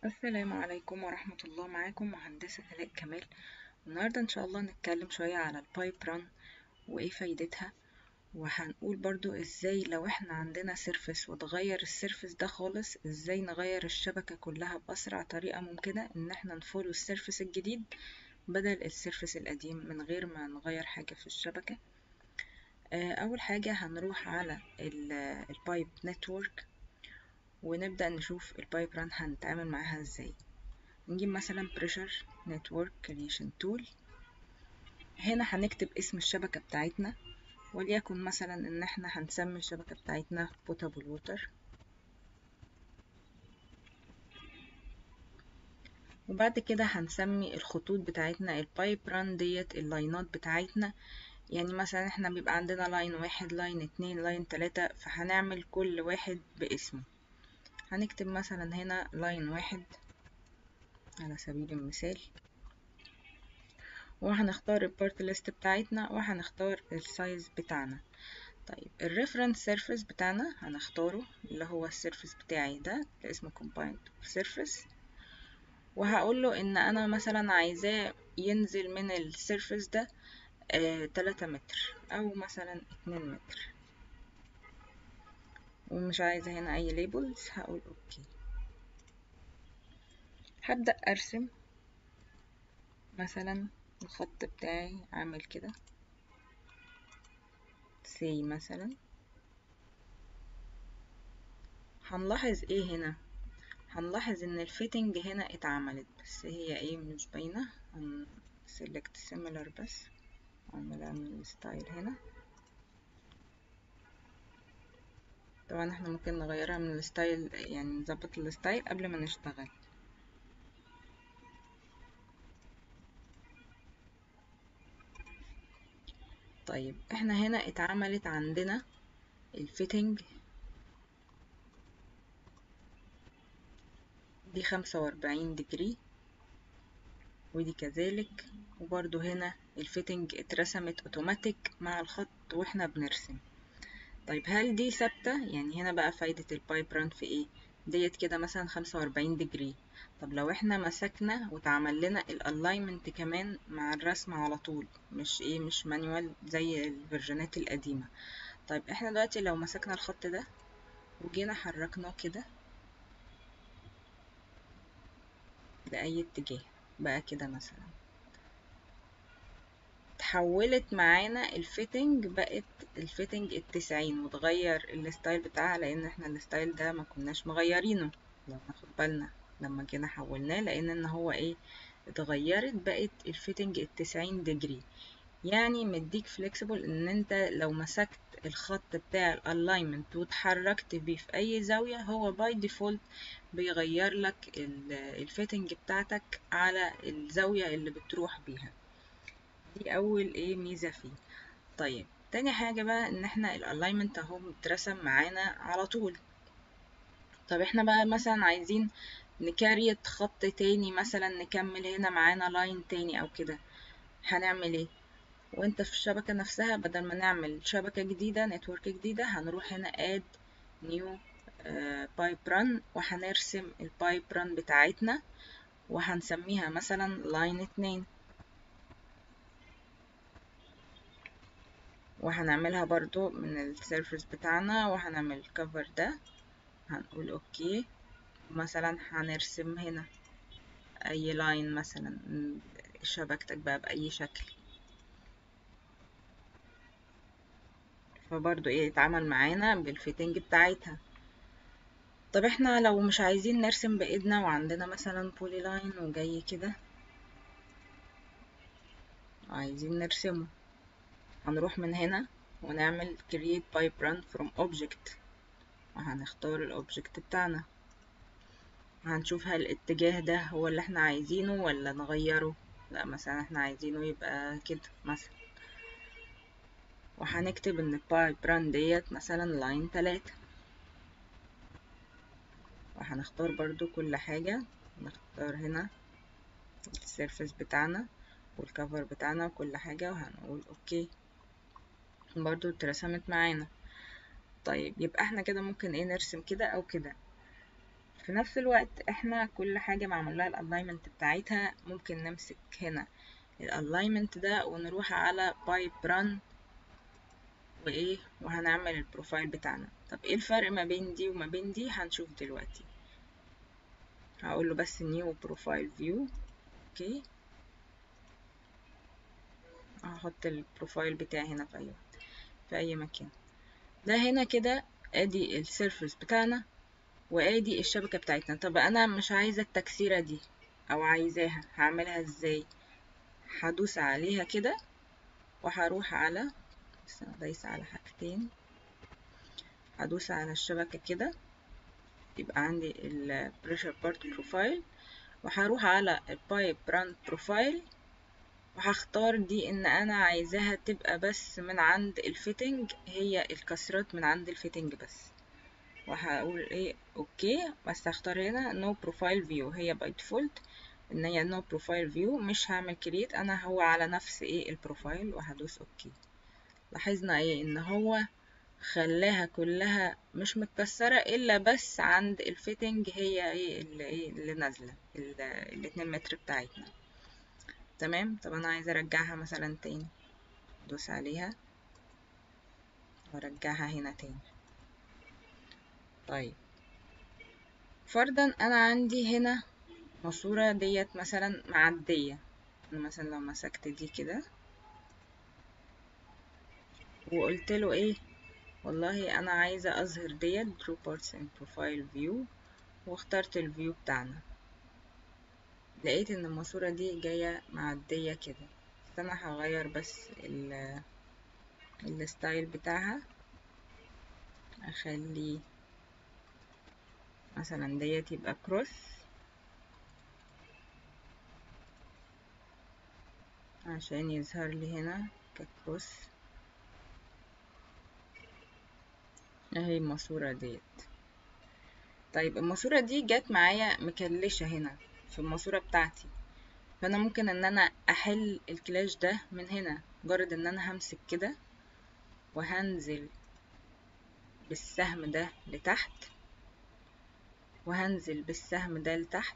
السلام عليكم ورحمة الله معاكم مهندسة آلاء كمال النهاردة إن شاء الله نتكلم شوية على البايب ران وإيه فايدتها وهنقول برضو إزاي لو إحنا عندنا سيرفس وتغير السيرفس ده خالص إزاي نغير الشبكة كلها بأسرع طريقة ممكنة إن إحنا نفولو السيرفس الجديد بدل السيرفس القديم من غير ما نغير حاجة في الشبكة أول حاجة هنروح على البايب نتورك ونبدأ نشوف البايب ران هنتعامل معاها ازاي نجيب مثلا pressure network creation tool هنا هنكتب اسم الشبكة بتاعتنا وليكن مثلا ان احنا هنسمي الشبكة بتاعتنا potable water وبعد كده هنسمي الخطوط بتاعتنا البايب ران ديت اللاينات بتاعتنا يعني مثلا احنا بيبقى عندنا لاين واحد لاين اتنين لاين تلاتة فهنعمل كل واحد باسمه هنكتب مثلا هنا لاين واحد على سبيل المثال وهنختار البارت ليست بتاعتنا وهنختار السايز بتاعنا طيب الريفرنس سيرفيس بتاعنا هنختاره اللي هو السيرفيس بتاعي ده اللي اسمه combined سيرفيس وهقول له ان انا مثلا عايزاه ينزل من السيرفيس ده آه تلاتة متر او مثلا اتنين متر ومش عايزة هنا أي ليبلز هقول أوكي هبدأ أرسم مثلا الخط بتاعي عامل كده سي مثلا هنلاحظ ايه هنا هنلاحظ ان الفيتنج هنا اتعملت بس هي ايه مش باينة هن select similar بس اعملها من الستايل هنا طبعا احنا ممكن نغيرها من الستايل يعني نظبط الستايل قبل ما نشتغل طيب احنا هنا اتعملت عندنا الفيتنج دي خمسة واربعين دجري ودي كذلك وبرضو هنا الفيتنج اترسمت اوتوماتيك مع الخط واحنا بنرسم طيب هل دي ثابتة يعني هنا بقى فايدة البايب ران في ايه ديت كده مثلا خمسة واربعين دجري طب لو احنا مسكنا واتعمل لنا الالاينمنت كمان مع الرسم على طول مش ايه مش مانيوال زي الفيرجنات القديمة طيب احنا دلوقتي لو مسكنا الخط ده وجينا حركناه كده لأي اتجاه بقى كده مثلا اتحولت معانا الفيتنج بقت الفيتنج التسعين وتغير الستايل بتاعها لان احنا الستايل ده ما كناش مغيرينه لو ناخد بالنا لما جينا حولناه لان ان هو ايه اتغيرت بقت الفيتنج التسعين دجري يعني مديك فليكسيبل ان انت لو مسكت الخط بتاع الالاينمنت واتحركت بيه في اي زاوية هو باي ديفولت بيغير لك الفيتنج بتاعتك على الزاوية اللي بتروح بيها دي اول ايه ميزة فيه طيب تاني حاجة بقى ان احنا الالاينمنت اهو مترسم معانا على طول طب احنا بقى مثلا عايزين نكريت خط تاني مثلا نكمل هنا معانا لاين تاني او كده هنعمل ايه وانت في الشبكة نفسها بدل ما نعمل شبكة جديدة نتورك جديدة هنروح هنا add new بايب ران وهنرسم البايب ران بتاعتنا وهنسميها مثلا لاين اتنين وهنعملها برضو من السيرفيس بتاعنا وهنعمل الكفر ده هنقول اوكي مثلا هنرسم هنا اي لاين مثلا شبكتك بقى باي شكل فبرضو ايه اتعمل معانا بالفيتنج بتاعتها طب احنا لو مش عايزين نرسم بايدنا وعندنا مثلا بولي لاين وجاي كده عايزين نرسمه هنروح من هنا ونعمل create pipe run from object وهنختار الاوبجكت بتاعنا هنشوف هل الاتجاه ده هو اللي احنا عايزينه ولا نغيره لا مثلا احنا عايزينه يبقى كده مثلا وهنكتب ان البايب ران ديت مثلا لاين تلاتة وهنختار برضو كل حاجة نختار هنا السيرفيس بتاعنا والكفر بتاعنا وكل حاجة وهنقول اوكي برضو اترسمت معانا طيب يبقى احنا كده ممكن ايه نرسم كده او كده في نفس الوقت احنا كل حاجة معمول لها الالاينمنت بتاعتها ممكن نمسك هنا الالاينمنت ده ونروح على بايب ران وايه وهنعمل البروفايل بتاعنا طب ايه الفرق ما بين دي وما بين دي هنشوف دلوقتي هقول له بس نيو بروفايل فيو اوكي هحط البروفايل بتاعي هنا في اي وقت في اي مكان ده هنا كده ادي السيرفس بتاعنا وادي الشبكة بتاعتنا طب انا مش عايزة التكسيرة دي او عايزاها هعملها ازاي هدوس عليها كده وهروح على بس انا دايسة على حاجتين هدوس على الشبكة كده يبقى عندي ال pressure part profile وهروح على البايب run profile وهختار دي ان انا عايزاها تبقى بس من عند الفيتنج هي الكسرات من عند الفيتنج بس وهقول ايه اوكي بس هختار هنا no profile view هي by default ان هي no profile view مش هعمل create انا هو على نفس ايه البروفايل وهدوس اوكي لاحظنا ايه ان هو خلاها كلها مش متكسرة الا بس عند الفيتنج هي ايه اللي, إيه اللي نازلة الاتنين متر بتاعتنا تمام طب انا عايزة ارجعها مثلا تاني ادوس عليها وارجعها هنا تاني طيب فرضا انا عندي هنا ماسورة ديت مثلا معدية انا مثلا لو مسكت دي كده وقلت له ايه والله انا عايزة اظهر ديت draw parts in profile view واخترت الفيو بتاعنا لقيت ان الماسورة دي جاية معدية كده بس انا هغير بس ال الستايل بتاعها اخليه مثلا ديت يبقى كروس عشان يظهر لي هنا ككروس اهي الماسورة ديت طيب الماسورة دي جت معايا مكلشة هنا في الماسورة بتاعتي فانا ممكن ان انا احل الكلاش ده من هنا مجرد ان انا همسك كده وهنزل بالسهم ده لتحت وهنزل بالسهم ده لتحت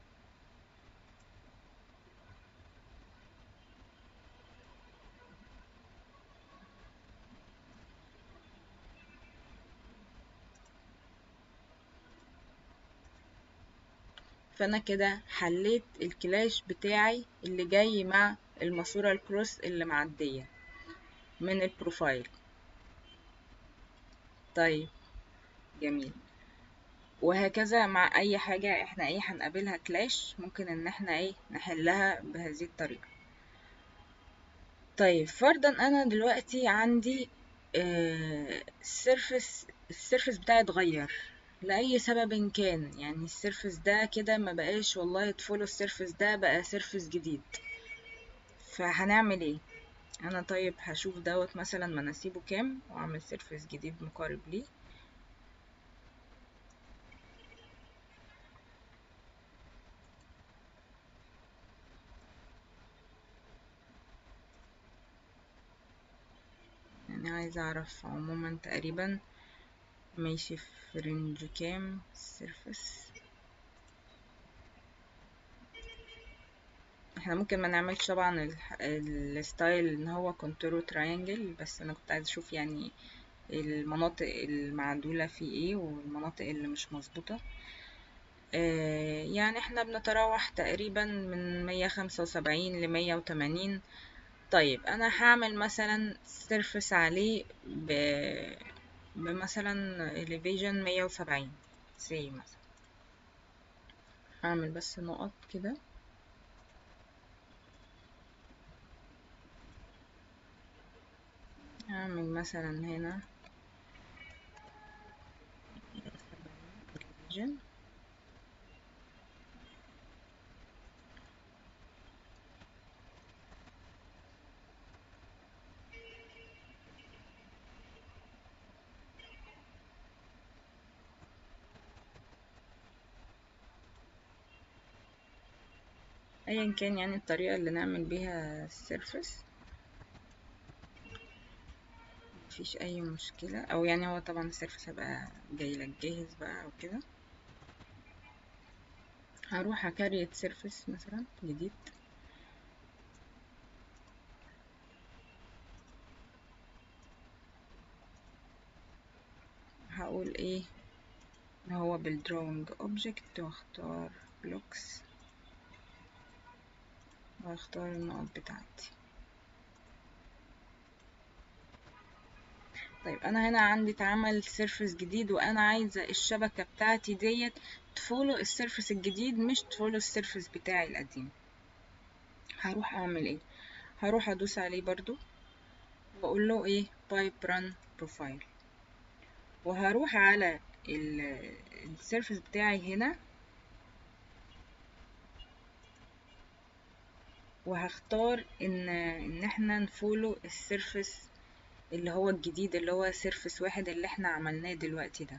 فانا كده حليت الكلاش بتاعي اللي جاي مع الماسورة الكروس اللي معدية من البروفايل طيب جميل وهكذا مع اي حاجة احنا ايه هنقابلها كلاش ممكن ان احنا ايه نحلها بهذه الطريقة طيب فرضا انا دلوقتي عندي السيرفس السيرفس بتاعي اتغير لأي سبب كان يعني السيرفس ده كده ما بقاش والله تفولو السيرفس ده بقى سيرفس جديد فهنعمل ايه انا طيب هشوف دوت مثلا مناسيبه كام واعمل سيرفس جديد مقارب ليه يعني عايزة اعرف عموما تقريبا ماشي في رينج كام السيرفس احنا ممكن ما نعملش طبعا الستايل ان هو كونتورو تراينجل بس انا كنت عايزه اشوف يعني المناطق المعدولة فيه ايه والمناطق اللي مش مظبوطة آه يعني احنا بنتراوح تقريبا من مية خمسة وسبعين لمية وتمانين طيب انا هعمل مثلا سيرفس عليه ب بمثلا elevation مية وسبعين سي مثلا هعمل بس نقط كده هعمل مثلا هنا elevation ايا كان يعني الطريقة اللي نعمل بيها السيرفس مفيش اي مشكلة او يعني هو طبعا السيرفس هيبقى جاي لك جاهز بقى او كده هروح اكريت سيرفيس مثلا جديد هقول ايه هو بالدرونج اوبجكت واختار بلوكس واختار النقط بتاعتي طيب انا هنا عندي اتعمل سيرفيس جديد وانا عايزه الشبكه بتاعتي ديت تفولو السيرفيس الجديد مش تفولو السيرفيس بتاعي القديم هروح اعمل ايه هروح ادوس عليه برضو واقول له ايه بايب ران بروفايل وهروح على السيرفيس بتاعي هنا وهختار ان ان احنا نفولو السيرفيس اللي هو الجديد اللي هو سيرفيس واحد اللي احنا عملناه دلوقتي ده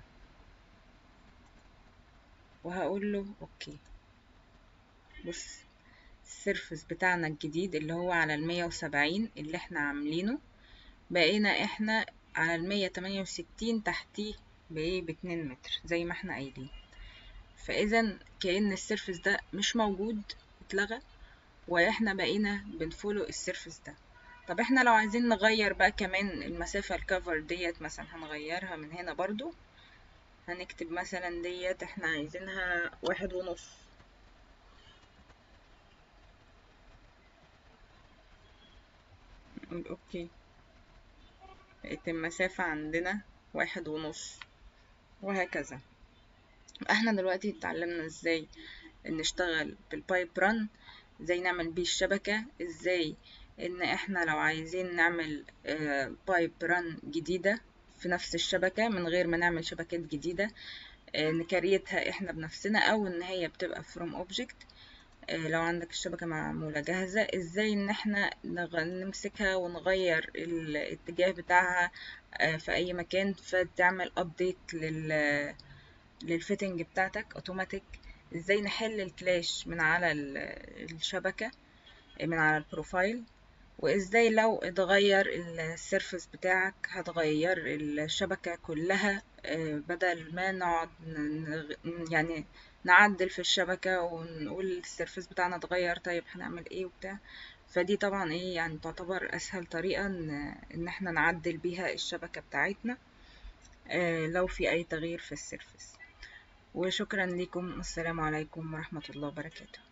وهقول له اوكي بص السيرفيس بتاعنا الجديد اللي هو على المية وسبعين اللي احنا عاملينه بقينا احنا على المية تمانية وستين تحتيه بايه باتنين متر زي ما احنا قايلين فاذا كأن السيرفيس ده مش موجود اتلغى واحنا بقينا بنفولو السيرفيس ده طب احنا لو عايزين نغير بقى كمان المسافة الكفر ديت مثلا هنغيرها من هنا برضو هنكتب مثلا ديت احنا عايزينها واحد ونص نقول اوكي بقت المسافة عندنا واحد ونص وهكذا احنا دلوقتي اتعلمنا ازاي نشتغل بالبايب ران ازاي نعمل بيه الشبكة ازاي ان احنا لو عايزين نعمل بايب ران جديدة في نفس الشبكة من غير ما نعمل شبكات جديدة نكريتها احنا بنفسنا او ان هي بتبقى from object لو عندك الشبكة معمولة جاهزة ازاي ان احنا نمسكها ونغير الاتجاه بتاعها في اي مكان فتعمل update لل للفيتنج بتاعتك اوتوماتيك ازاي نحل الكلاش من على الشبكة من على البروفايل وازاي لو اتغير السيرفس بتاعك هتغير الشبكة كلها بدل ما نقعد يعني نعدل في الشبكة ونقول السيرفس بتاعنا اتغير طيب هنعمل ايه وبتاع فدي طبعا ايه يعني تعتبر اسهل طريقة ان, إن احنا نعدل بيها الشبكة بتاعتنا لو في اي تغيير في السيرفس وشكرا لكم والسلام عليكم ورحمة الله وبركاته